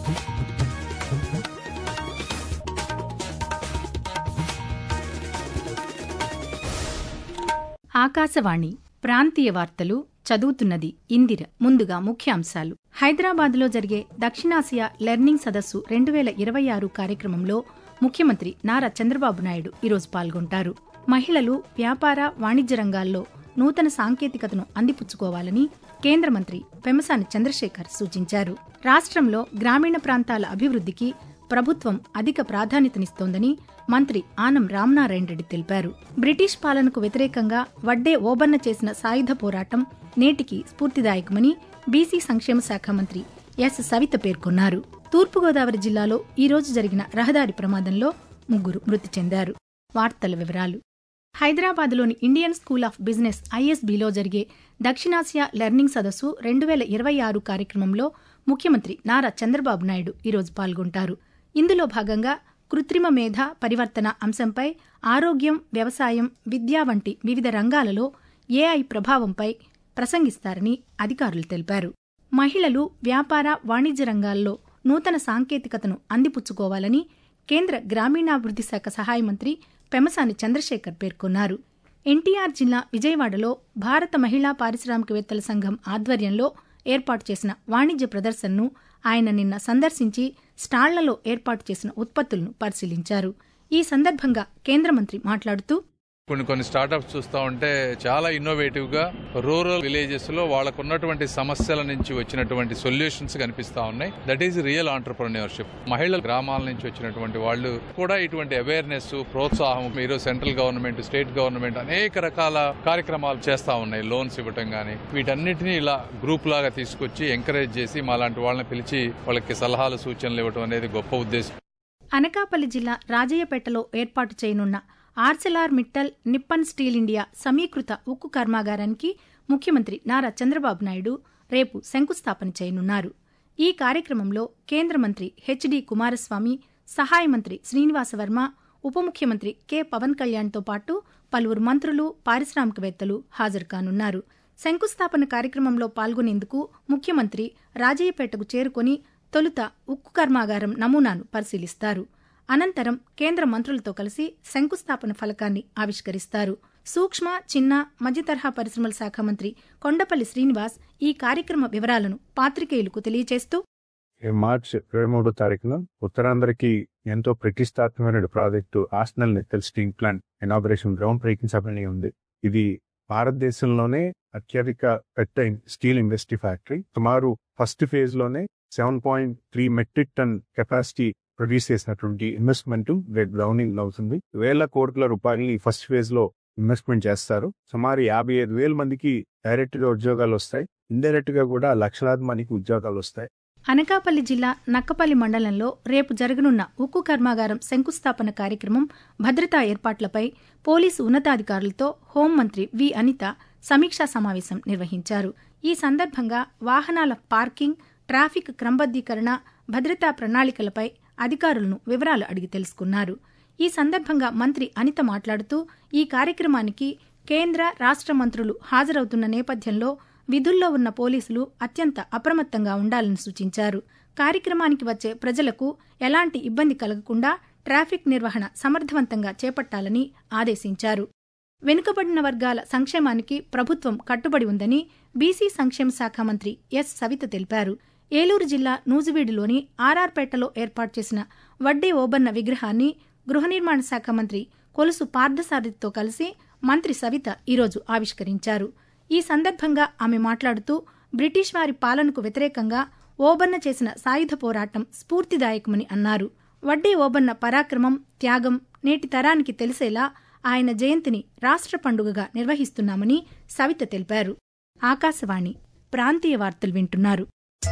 ఆకాశవాణి ప్రాంతీయ వార్తలు చదువుతున్నది ఇందిర ముందుగా ముఖ్యాంశాలు హైదరాబాద్లో జరిగే దక్షిణాసియా లెర్నింగ్ సదస్సు రెండు వేల ఇరవై ఆరు కార్యక్రమంలో ముఖ్యమంత్రి నారా చంద్రబాబు నాయుడు ఈరోజు పాల్గొంటారు మహిళలు వ్యాపార వాణిజ్య రంగాల్లో నూతన సాంకేతికతను అందిపుచ్చుకోవాలని కేంద్ర మంత్రి పెమసాని చంద్రశేఖర్ సూచించారు రాష్ట్రంలో గ్రామీణ ప్రాంతాల అభివృద్ధికి ప్రభుత్వం అధిక ప్రాధాన్యతనిస్తోందని మంత్రి ఆనం రామనారాయణ రెడ్డి తెలిపారు బ్రిటిష్ పాలనకు వ్యతిరేకంగా వడ్డే ఓబన్న చేసిన సాయుధ పోరాటం నేటికి స్ఫూర్తిదాయకమని బీసీ సంక్షేమ శాఖ మంత్రి ఎస్ సవిత పేర్కొన్నారు తూర్పుగోదావరి జిల్లాలో ఈ రోజు జరిగిన రహదారి ప్రమాదంలో ముగ్గురు మృతి చెందారు వార్తల వివరాలు హైదరాబాద్లోని ఇండియన్ స్కూల్ ఆఫ్ బిజినెస్ ఐఎస్బీలో జరిగే దక్షిణాసియా లెర్నింగ్ సదస్సు రెండు వేల ఇరవై ఆరు కార్యక్రమంలో ముఖ్యమంత్రి నారా చంద్రబాబు నాయుడు ఈరోజు పాల్గొంటారు ఇందులో భాగంగా కృత్రిమ మేధ పరివర్తన అంశంపై ఆరోగ్యం వ్యవసాయం విద్య వంటి వివిధ రంగాలలో ఏఐ ప్రభావంపై ప్రసంగిస్తారని అధికారులు తెలిపారు మహిళలు వ్యాపార వాణిజ్య రంగాల్లో నూతన సాంకేతికతను అందిపుచ్చుకోవాలని కేంద్ర గ్రామీణాభివృద్ధి శాఖ సహాయ మంత్రి పెమసాని చంద్రశేఖర్ పేర్కొన్నారు ఎన్టీఆర్ జిల్లా విజయవాడలో భారత మహిళా పారిశ్రామికవేత్తల సంఘం ఆధ్వర్యంలో ఏర్పాటు చేసిన వాణిజ్య ప్రదర్శనను ఆయన నిన్న సందర్శించి స్టాళ్లలో ఏర్పాటు చేసిన ఉత్పత్తులను పరిశీలించారు ఈ సందర్భంగా కేంద్ర మంత్రి మాట్లాడుతూ కొన్ని కొన్ని స్టార్టప్స్ చూస్తూ ఉంటే చాలా ఇన్నోవేటివ్ గా రూరల్ విలేజెస్ లో వాళ్ళకు ఉన్నటువంటి సమస్యల నుంచి వచ్చినటువంటి సొల్యూషన్స్ కనిపిస్తా ఉన్నాయి దట్ ఈస్ రియల్ ఆంటర్ప్రినర్షిప్ మహిళల గ్రామాల నుంచి వచ్చినటువంటి వాళ్ళు కూడా ఇటువంటి అవేర్నెస్ ప్రోత్సాహం మీరు సెంట్రల్ గవర్నమెంట్ స్టేట్ గవర్నమెంట్ అనేక రకాల కార్యక్రమాలు చేస్తా ఉన్నాయి లోన్స్ ఇవ్వటం గానీ వీటన్నిటిని ఇలా గ్రూప్ లాగా తీసుకొచ్చి ఎంకరేజ్ చేసి మాలాంటి వాళ్ళని పిలిచి వాళ్ళకి సలహాలు సూచనలు ఇవ్వటం అనేది గొప్ప ఉద్దేశం అనకాపల్లి జిల్లా రాజయ్యపేటలో ఏర్పాటు చేయనున్న Arcelor Mittal Nippon steel India సమీకృత ఉక్కు కర్మాగారానికి ముఖ్యమంత్రి నారా చంద్రబాబు నాయుడు రేపు శంకుస్థాపన చేయనున్నారు ఈ కార్యక్రమంలో కేంద్ర మంత్రి హెచ్డి కుమారస్వామి సహాయ మంత్రి శ్రీనివాసవర్మ ఉప ముఖ్యమంత్రి కె పవన్ కళ్యాణ్తో పాటు పలువురు మంత్రులు పారిశ్రామికవేత్తలు హాజరు కానున్నారు శంకుస్థాపన కార్యక్రమంలో పాల్గొనేందుకు ముఖ్యమంత్రి రాజయ్యపేటకు చేరుకొని తొలుత ఉక్కు కర్మాగారం నమూనాను పరిశీలిస్తారు అనంతరం కేంద్ర మంత్రులతో కలిసి శంకుస్థాపన ఫలకాన్ని ఆవిష్కరిస్తారు సూక్ష్మ చిన్న మధ్యతరహా పరిశ్రమల శాఖ మంత్రి కొండపల్లి శ్రీనివాస్ ఈ కార్యక్రమ వివరాలను పాత్రికేయులకు తెలియజేస్తూ మార్చ్ ఇరవై మూడో తారీఖున ఉత్తరాంధ్రకి ఎంతో ప్రతిష్టాత్మకమైన ప్రాజెక్టు ఆస్నల్ నెత్తల్ steel plant inauguration ground breaking ceremony ఉంది ఇది భారతదేశంలోనే అత్యధిక పెద్ద స్టీల్ ఇండస్ట్రీ ఫ్యాక్టరీ సుమారు ఫస్ట్ ఫేజ్ లోనే seven point three metric ton capacity produce చేసినటువంటి ఇన్వెస్ట్మెంట్ రేపు గ్రౌండింగ్ అవుతుంది వేల కోట్ల రూపాయలని ఫస్ట్ ఫేజ్ లో ఇన్వెస్ట్మెంట్ చేస్తారు సుమారు యాభై ఐదు వేల మందికి డైరెక్ట్ గా ఉద్యోగాలు వస్తాయి ఇండైరెక్ట్ గా కూడా లక్షలాది మందికి ఉద్యోగాలు వస్తాయి అనకాపల్లి జిల్లా నక్కపల్లి మండలంలో రేపు జరగనున్న ఉక్కు కర్మాగారం శంకుస్థాపన కార్యక్రమం భద్రతా ఏర్పాట్లపై పోలీసు ఉన్నతాధికారులతో హోంమంత్రి వి అనిత సమీక్షా సమావేశం నిర్వహించారు ఈ సందర్భంగా వాహనాల పార్కింగ్ ట్రాఫిక్ క్రమబద్దీకరణ భద్రతా ప్రణాళికలపై అధికారులను వివరాలు అడిగి తెలుసుకున్నారు ఈ సందర్భంగా మంత్రి అనిత మాట్లాడుతూ ఈ కార్యక్రమానికి కేంద్ర రాష్ట్ర మంత్రులు హాజరవుతున్న నేపథ్యంలో విధుల్లో ఉన్న పోలీసులు అత్యంత అప్రమత్తంగా ఉండాలని సూచించారు కార్యక్రమానికి వచ్చే ప్రజలకు ఎలాంటి ఇబ్బంది కలగకుండా ట్రాఫిక్ నిర్వహణ సమర్థవంతంగా చేపట్టాలని ఆదేశించారు వెనుకబడిన వర్గాల సంక్షేమానికి ప్రభుత్వం కట్టుబడి ఉందని బీసీ సంక్షేమ శాఖ మంత్రి ఎస్ సవిత తెలిపారు ఏలూరు జిల్లా నూజివీడులోని ఆర్ఆర్పేటలో ఏర్పాటు చేసిన వడ్డీ ఓబన్న విగ్రహాన్ని గృహ నిర్మాణ శాఖ మంత్రి కొలుసు పార్థసారథితో కలిసి మంత్రి సవిత ఈరోజు ఆవిష్కరించారు ఈ సందర్భంగా ఆమె మాట్లాడుతూ బ్రిటిష్ వారి పాలనకు వ్యతిరేకంగా ఓబన్న చేసిన సాయుధ పోరాటం స్ఫూర్తిదాయకమని అన్నారు వడ్డీ ఓబన్న పరాక్రమం త్యాగం నేటి తరానికి తెలిసేలా ఆయన జయంతిని రాష్ట్ర పండుగగా నిర్వహిస్తున్నామని సవిత తెలిపారు ఆకాశవాణి ప్రాంతీయ వార్తలు వింటున్నారు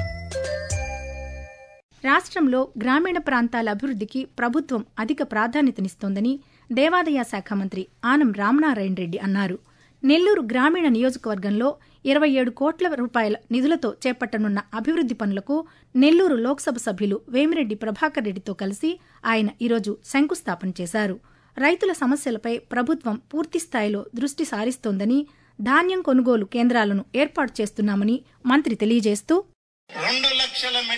రాష్ట్రంలో గ్రామీణ ప్రాంతాల అభివృద్ధికి ప్రభుత్వం అధిక ప్రాధాన్యతనిస్తోందని దేవాదాయ శాఖ మంత్రి ఆనం రామనారాయణ రెడ్డి అన్నారు నెల్లూరు గ్రామీణ నియోజకవర్గంలో ఇరవై ఏడు కోట్ల రూపాయల నిధులతో చేపట్టనున్న అభివృద్ది పనులకు నెల్లూరు లోక్సభ సభ్యులు వేమిరెడ్డి ప్రభాకర్ రెడ్డితో కలిసి ఆయన ఈరోజు శంకుస్థాపన చేశారు రైతుల సమస్యలపై ప్రభుత్వం పూర్తిస్థాయిలో దృష్టి సారిస్తోందని ధాన్యం కొనుగోలు కేంద్రాలను ఏర్పాటు చేస్తున్నామని మంత్రి తెలియజేస్తూ రెండు లక్షల మెట్రిక్ టన్నుల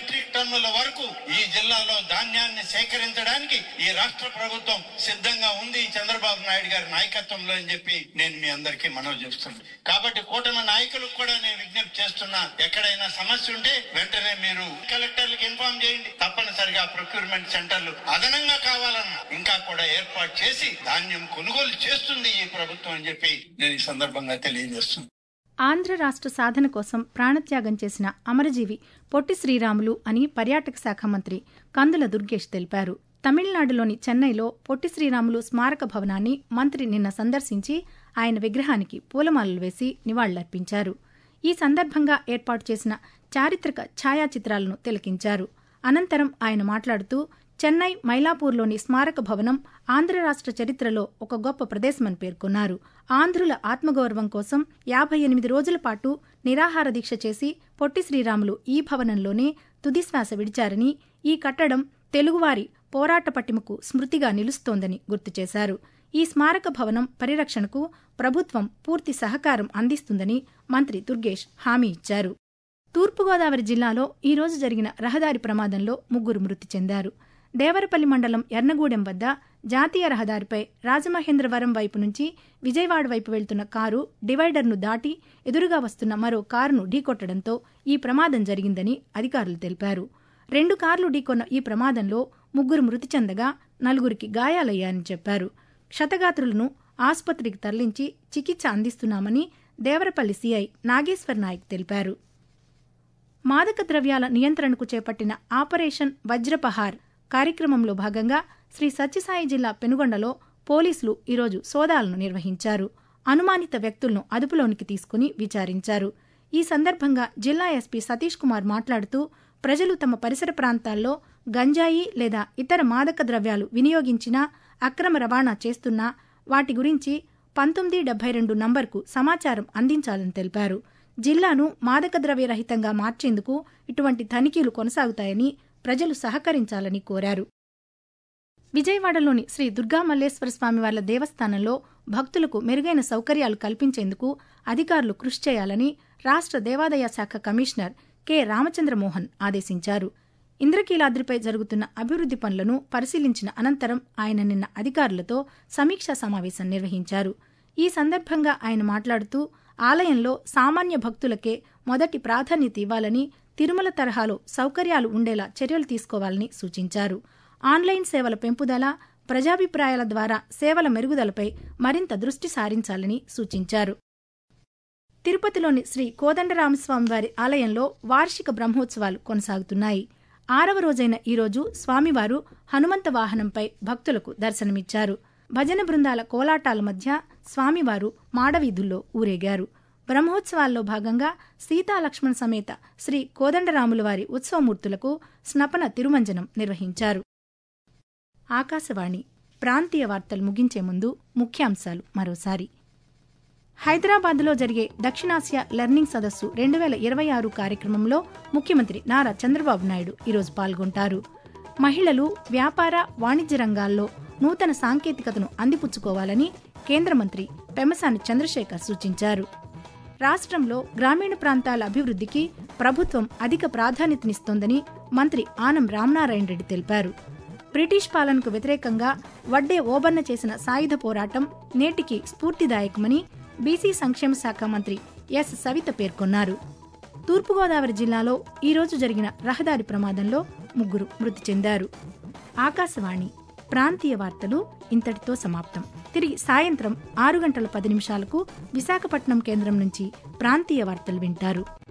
టన్నుల వరకు ఈ జిల్లాలో ధాన్యాన్ని సేకరించడానికి ఈ రాష్ట్ర ప్రభుత్వం సిద్ధంగా ఉంది చంద్రబాబు నాయుడు గారి నాయకత్వంలో అని చెప్పి నేను మీ అందరికీ మనవి చేస్తున్నాను కాబట్టి కూటమి నాయకులకు కూడా నేను విజ్ఞప్తి చేస్తున్నా ఎక్కడైనా సమస్య ఉంటే వెంటనే మీరు కలెక్టర్లకు ఇన్ఫార్మ్ చేయండి తప్పనిసరిగా ప్రొక్యూర్మెంట్ సెంటర్లు అదనంగా కావాలన్నా ఇంకా కూడా ఏర్పాటు చేసి ధాన్యం కొనుగోలు చేస్తుంది ఈ ప్రభుత్వం అని చెప్పి నేను ఈ సందర్భంగా తెలియజేస్తున్నాను ఆంధ్ర రాష్ట్ర సాధన కోసం ప్రాణత్యాగం చేసిన అమరజీవి పొట్టి శ్రీరాములు అని పర్యాటక శాఖ మంత్రి కందుల దుర్గేష్ తెలిపారు తమిళనాడులోని చెన్నైలో పొట్టి శ్రీరాములు స్మారక భవనాన్ని మంత్రి నిన్న సందర్శించి ఆయన విగ్రహానికి పూలమాలలు వేసి నివాళులర్పించారు ఈ సందర్భంగా ఏర్పాటు చేసిన చారిత్రక ఛాయాచిత్రాలను తిలకించారు అనంతరం ఆయన మాట్లాడుతూ చెన్నై మైలాపూర్లోని స్మారక భవనం ఆంధ్ర రాష్ట్ర చరిత్రలో ఒక గొప్ప ప్రదేశమని పేర్కొన్నారు ఆంధ్రుల ఆత్మగౌరవం కోసం యాభై ఎనిమిది రోజుల పాటు నిరాహార దీక్ష చేసి పొట్టి శ్రీరాములు ఈ భవనంలోనే తుదిశ్వాస విడిచారని ఈ కట్టడం తెలుగువారి పోరాట పటిమకు స్మృతిగా నిలుస్తోందని గుర్తు చేశారు ఈ స్మారక భవనం పరిరక్షణకు ప్రభుత్వం పూర్తి సహకారం అందిస్తుందని మంత్రి దుర్గేష్ హామీ ఇచ్చారు తూర్పుగోదావరి జిల్లాలో ఈ రోజు జరిగిన రహదారి ప్రమాదంలో ముగ్గురు మృతి చెందారు దేవరపల్లి మండలం ఎర్నగూడెం వద్ద జాతీయ రహదారిపై రాజమహేంద్రవరం వైపు నుంచి విజయవాడ వైపు వెళ్తున్న కారు డివైడర్ను దాటి ఎదురుగా వస్తున్న మరో కారును ఢీకొట్టడంతో ఈ ప్రమాదం జరిగిందని అధికారులు తెలిపారు రెండు కార్లు ఢీకొన్న ఈ ప్రమాదంలో ముగ్గురు మృతి చెందగా నలుగురికి గాయాలయ్యాయని చెప్పారు క్షతగాత్రులను ఆసుపత్రికి తరలించి చికిత్స అందిస్తున్నామని దేవరపల్లి సీఐ నాగేశ్వర్ నాయక్ తెలిపారు మాదక ద్రవ్యాల నియంత్రణకు చేపట్టిన ఆపరేషన్ వజ్రపహార్ కార్యక్రమంలో భాగంగా శ్రీ సత్యసాయి జిల్లా పెనుగొండలో పోలీసులు ఈరోజు సోదాలను నిర్వహించారు అనుమానిత వ్యక్తులను అదుపులోనికి తీసుకుని విచారించారు ఈ సందర్భంగా జిల్లా ఎస్పీ సతీష్ కుమార్ మాట్లాడుతూ ప్రజలు తమ పరిసర ప్రాంతాల్లో గంజాయి లేదా ఇతర మాదక ద్రవ్యాలు వినియోగించినా అక్రమ రవాణా చేస్తున్నా వాటి గురించి పంతొమ్మిది డెబ్బై రెండు నంబర్కు సమాచారం అందించాలని తెలిపారు జిల్లాను మాదక ద్రవ్య రహితంగా మార్చేందుకు ఇటువంటి తనిఖీలు కొనసాగుతాయని ప్రజలు సహకరించాలని కోరారు విజయవాడలోని శ్రీ దుర్గా మల్లేశ్వర స్వామివార్ల దేవస్థానంలో భక్తులకు మెరుగైన సౌకర్యాలు కల్పించేందుకు అధికారులు కృషి చేయాలని రాష్ట్ర దేవాదాయ శాఖ కమిషనర్ కె రామచంద్రమోహన్ ఆదేశించారు ఇంద్రకీలాద్రిపై జరుగుతున్న అభివృద్ది పనులను పరిశీలించిన అనంతరం ఆయన నిన్న అధికారులతో సమీక్షా సమావేశం నిర్వహించారు ఈ సందర్భంగా ఆయన మాట్లాడుతూ ఆలయంలో సామాన్య భక్తులకే మొదటి ప్రాధాన్యత ఇవ్వాలని తిరుమల తరహాలో సౌకర్యాలు ఉండేలా చర్యలు తీసుకోవాలని సూచించారు ఆన్లైన్ సేవల పెంపుదల ప్రజాభిప్రాయాల ద్వారా సేవల మెరుగుదలపై మరింత దృష్టి సారించాలని సూచించారు తిరుపతిలోని శ్రీ కోదండరామస్వామివారి ఆలయంలో వార్షిక బ్రహ్మోత్సవాలు కొనసాగుతున్నాయి ఆరవ రోజైన ఈరోజు స్వామివారు హనుమంత వాహనంపై భక్తులకు దర్శనమిచ్చారు భజన బృందాల కోలాటాల మధ్య స్వామివారు మాడవీధుల్లో ఊరేగారు బ్రహ్మోత్సవాల్లో భాగంగా సీతాలక్ష్మణ సమేత శ్రీ కోదండరాముల వారి ఉత్సవమూర్తులకు స్నపన తిరుమంజనం నిర్వహించారు ఆకాశవాణి ప్రాంతీయ వార్తలు ముగించే ముందు ముఖ్యాంశాలు మరోసారి హైదరాబాద్లో జరిగే దక్షిణాసియా లెర్నింగ్ సదస్సు రెండు వేల ఇరవై ఆరు కార్యక్రమంలో ముఖ్యమంత్రి నారా చంద్రబాబు నాయుడు ఈరోజు పాల్గొంటారు మహిళలు వ్యాపార వాణిజ్య రంగాల్లో నూతన సాంకేతికతను అందిపుచ్చుకోవాలని కేంద్ర మంత్రి పెమసాని చంద్రశేఖర్ సూచించారు రాష్ట్రంలో గ్రామీణ ప్రాంతాల అభివృద్ధికి ప్రభుత్వం అధిక ప్రాధాన్యతనిస్తోందని మంత్రి ఆనం రామనారాయణ రెడ్డి తెలిపారు బ్రిటిష్ పాలనకు వ్యతిరేకంగా వడ్డే ఓబన్న చేసిన సాయుధ పోరాటం నేటికి స్ఫూర్తిదాయకమని బీసీ సంక్షేమ శాఖ మంత్రి ఎస్ సవిత పేర్కొన్నారు తూర్పుగోదావరి జిల్లాలో ఈరోజు జరిగిన రహదారి ప్రమాదంలో ముగ్గురు మృతి చెందారు ఆకాశవాణి ప్రాంతీయ వార్తలు ఇంతటితో సమాప్తం తిరిగి సాయంత్రం ఆరు గంటల పది నిమిషాలకు విశాఖపట్నం కేంద్రం నుంచి ప్రాంతీయ వార్తలు వింటారు